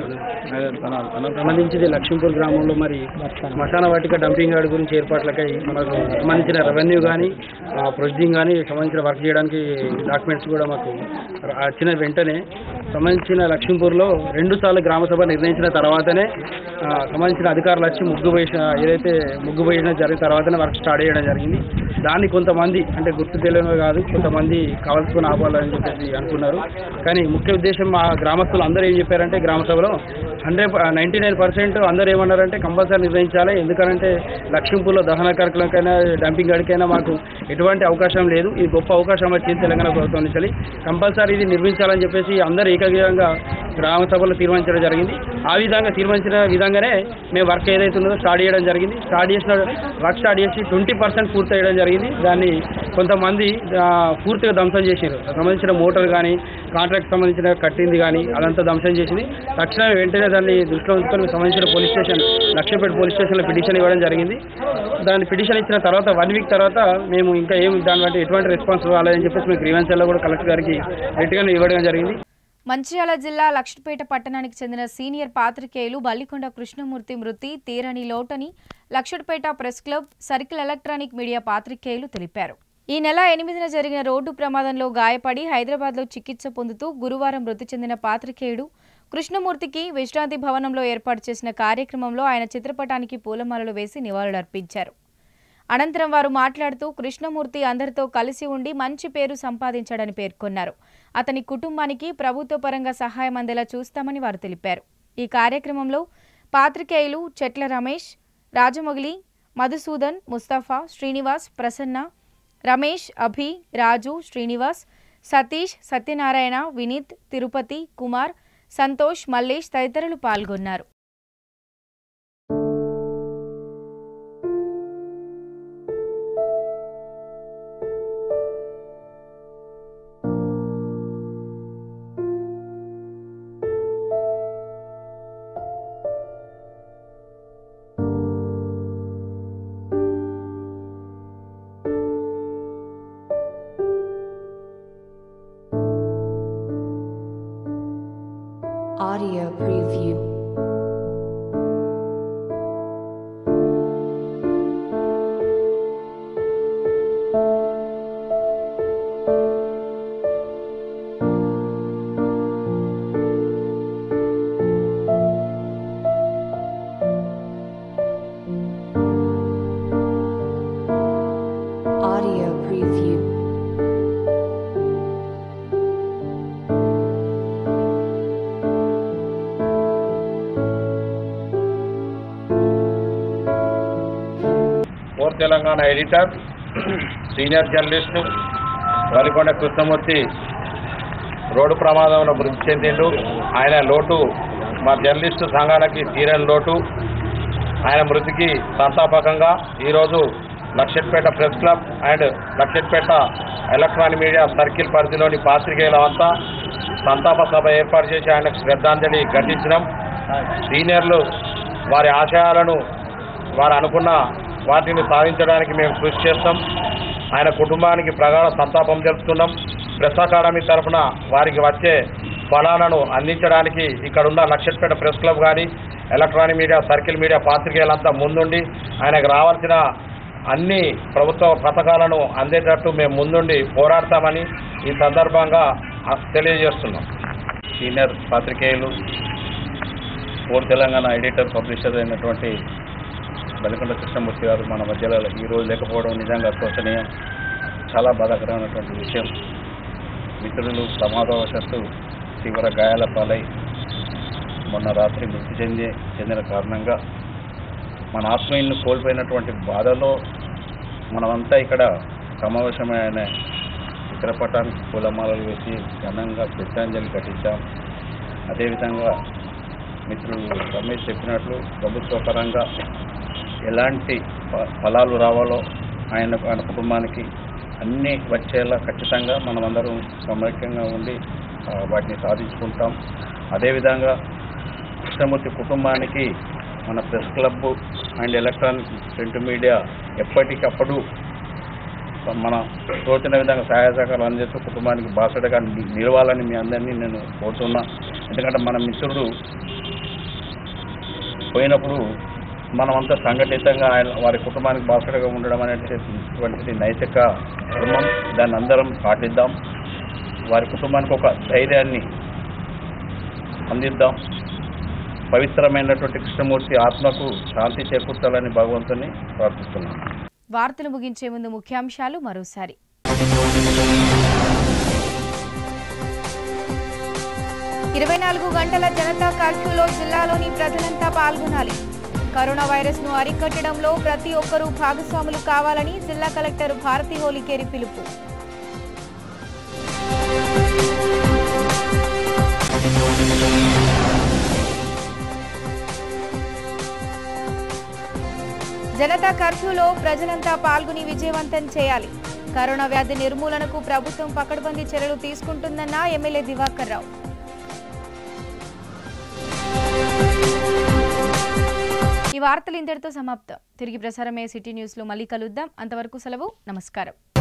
మనకు సంబంధించింది లక్ష్మీపూర్ గ్రామంలో మరి శ్మశాన వాటిక డంపింగ్ యార్డ్ గురించి ఏర్పాట్లకై మనకు సంబంధించిన రెవెన్యూ కానీ ప్రొసీడింగ్ కానీ సంబంధించిన వర్క్ చేయడానికి డాక్యుమెంట్స్ కూడా మాకు వచ్చిన వెంటనే సంబంధించిన లక్ష్మీపూర్లో రెండు సార్లు గ్రామ సభ నిర్ణయించిన తర్వాతనే ఆ, సంబంధించిన అధికారులు వచ్చి ముగ్గు వేసిన ఏదైతే ముగ్గు వేసిన జరిగిన తర్వాతనే వర్క్ స్టార్ట్ చేయడం జరిగింది దాన్ని కొంతమంది అంటే గుర్తు తెలియని కాదు కొంతమంది కావాల్సుకుని ఆపాలని చెప్పేసి అనుకున్నారు కానీ ముఖ్య ఉద్దేశం మా గ్రామస్తులు అందరూ ఏం చెప్పారంటే గ్రామ సభలో హండ్రెడ్ నైంటీ నైన్ పర్సెంట్ అందరూ ఏమన్నారంటే కంపల్సరీ నిర్ణయించాలి ఎందుకంటే లక్ష్మీపూర్లో దహన కార్యక్రమంకైనా డంపింగ్ గడికైనా మాకు ఎటువంటి అవకాశం లేదు ఇది గొప్ప అవకాశం వచ్చింది తెలంగాణ ప్రభుత్వం నుంచి కంపల్సరీ ఇది నిర్మించాలని చెప్పేసి అందరూ ఏకగ్రీవంగా గ్రామ సభలో తీర్మానించడం జరిగింది ఆ విధంగా తీర్మానించిన విధంగానే మేము వర్క్ ఏదైతే ఉన్నదో స్టార్ట్ చేయడం జరిగింది స్టార్ట్ చేసిన వర్క్ స్టార్ట్ చేసి ట్వంటీ పర్సెంట్ పూర్తి చేయడం జరిగింది దాన్ని కొంతమంది ఆ, పూర్తిగా ధ్వంసం చేసారు సంబంధించిన మోటార్ కానీ కాంట్రాక్ట్ సంబంధించిన కట్టింది కానీ అదంతా ధ్వంసం చేసింది తక్షణమే వెంటనే దాన్ని దృష్టిలో ఉంచుకొని సంబంధించిన పోలీస్ స్టేషన్ లక్ష్మీపేట పోలీస్ స్టేషన్లో పిటిషన్ ఇవ్వడం జరిగింది దాన్ని పిటిషన్ ఇచ్చిన తర్వాత వన్ వీక్ తర్వాత మేము ఇంకా ఏం దాని బట్టి ఎటువంటి రెస్పాన్స్ రాలేదని చెప్పేసి మేము గ్రీవెన్స్లో కూడా కలెక్టర్ గారికి రిట్గా ఇవ్వడం జరిగింది మంచిర్యాల జిల్లా లక్షపేట పట్టణానికి చెందిన సీనియర్ పాత్రికేయులు బల్లికొండ కృష్ణమూర్తి మృతి తీరని లోటని Lakshapeta press club circle electronic media పాత్రికేయులు తెలిపారు ఈ నెల ఎనిమిదిన జరిగిన రోడ్డు ప్రమాదంలో గాయపడి హైదరాబాద్లో చికిత్స పొందుతూ గురువారం మృతి చెందిన పాత్రికేయుడు కృష్ణమూర్తికి విశ్రాంతి భవనంలో ఏర్పాటు చేసిన కార్యక్రమంలో ఆయన చిత్రపటానికి పూలమాలలు వేసి నివాళులర్పించారు అనంతరం వారు మాట్లాడుతూ కృష్ణమూర్తి అందరితో కలిసి ఉండి మంచి పేరు సంపాదించాడని పేర్కొన్నారు అతని కుటుంబానికి ప్రభుత్వ పరంగా సహాయం అందేలా చూస్తామని వారు తెలిపారు ఈ కార్యక్రమంలో పాత్రికేయులు చెట్ల రమేష్ రాజమొగిలి మధుసూదన్ ముస్తఫా శ్రీనివాస్ ప్రసన్న రమేష్ అభి రాజు శ్రీనివాస్ సతీష్ సత్యనారాయణ వినీత్ తిరుపతి కుమార్ సంతోష్ మల్లేష్ తదితరులు పాల్గొన్నారు Audio preview. Audio preview. Telangana editor senior journalist Valikonda Krishnamurthy road ప్రమాదంలో మృతి చెందిండు ఆయన లోటు మా జర్నలిస్టు సంఘాలకి తీరని లోటు ఆయన మృతికి సంతాపకంగా ఈరోజు Luxettipet press club and Luxettipet electronic media circle పరిధిలోని పాత్రికేయులమంతా సంతాప సభ ఏర్పాటు చేసి ఆయనకు శ్రద్ధాంజలి ఘటించినాం సీనియర్లు వారి ఆశయాలను వారు అనుకున్న వాటిని సాధించడానికి మేము కృషి చేస్తాం ఆయన కుటుంబానికి ప్రగాఢ సంతాపం తెలుపుతున్నాం ప్రెస్ అకాడమీ తరఫున వారికి వచ్చే ఫలాలను అందించడానికి ఇక్కడున్న లక్షట్పేట ప్రెస్ క్లబ్ కానీ ఎలక్ట్రానిక్ మీడియా సర్కిల్ మీడియా పాత్రికేయులంతా ముందుండి ఆయనకు రావాల్సిన అన్ని ప్రభుత్వ పథకాలను అందేటట్టు మేము ముందుండి పోరాడతామని ఈ సందర్భంగా ఆ, తెలియజేస్తున్నాం సీనియర్ పాత్రికేయులు పూర్ తెలంగాణ ఎడిటర్ పబ్లిషర్ అయినటువంటి బలికొండ కృష్ణమూర్తి గారు మన మధ్యలో ఈ రోజు లేకపోవడం నిజంగా శోచనీయం చాలా బాధాకరమైనటువంటి విషయం మిత్రులు ప్రమాదవశత్తు తీవ్ర గాయాల పాలై మొన్న రాత్రి మృతి చెంది చెందిన కారణంగా మన ఆత్మీయులను కోల్పోయినటువంటి బాధలో మనమంతా ఇక్కడ సమావేశమైన చిత్రపటానికి పూలమాలలు వేసి ఘనంగా శ్రద్ధాంజలి ఘటించాం అదేవిధంగా మిత్రులు రమేష్ చెప్పినట్లు ప్రభుత్వ పరంగా ఎలాంటి ఫ- ఫలాలు రావాలో ఆయన ఆయన కుటుంబానికి అన్నీ వచ్చేలా ఖచ్చితంగా మనమందరం సమైక్యంగా ఉండి ఆ, వాటిని సాధించుకుంటాం అదేవిధంగా కృష్ణమూర్తి కుటుంబానికి మన press club and electronic print media ఎప్పటికప్పుడు మన తోచిన విధంగా సహాయ సహకారాలు అందిస్తూ కుటుంబానికి బాసటగా ని- నిలవాలని మీ అందరినీ నేను కోరుతున్నా ఎందుకంటే మన మిత్రుడు పోయినప్పుడు మనమంతా సంఘటితంగా ఆయన వారి కుటుంబానికి బాసటగా ఉండడం అనేటువంటిది నైతిక ధర్మం దాన్ని అందరం పాటిద్దాం వారి కుటుంబానికి ఒక ధైర్యాన్ని అందిద్దాం పవిత్రమైనటువంటి కృష్ణమూర్తి ఆత్మకు శాంతి చేకూర్చాలని భగవంతుని ప్రార్థిస్తున్నాను వార్తలు ముగించే ముందు ముఖ్యాంశాలు మరోసారి ఇరవై నాలుగు గంటల జనతా కర్ఫ్యూలో జిల్లాలోని ప్రజలంతా పాల్గొనాలి కరోనా వైరస్ ను అరికట్టడంలో ప్రతి ఒక్కరూ భాగస్వాములు కావాలని జిల్లా కలెక్టర్ భారతి హోలికేరి పిలుపు జనతా కర్ఫ్యూలో ప్రజలంతా పాల్గొని విజయవంతం చేయాలి కరోనా వ్యాధి నిర్మూలనకు ప్రభుత్వం పకడ్బందీ చర్యలు తీసుకుంటుందన్న ఎమ్మెల్యే దివాకర్ రావు ఈ వార్తలు ఇంతటితో సమాప్తం తిరిగి ప్రసారమే సిటీ న్యూస్లో మళ్ళీ కలుద్దాం అంతవరకు సెలవు నమస్కారం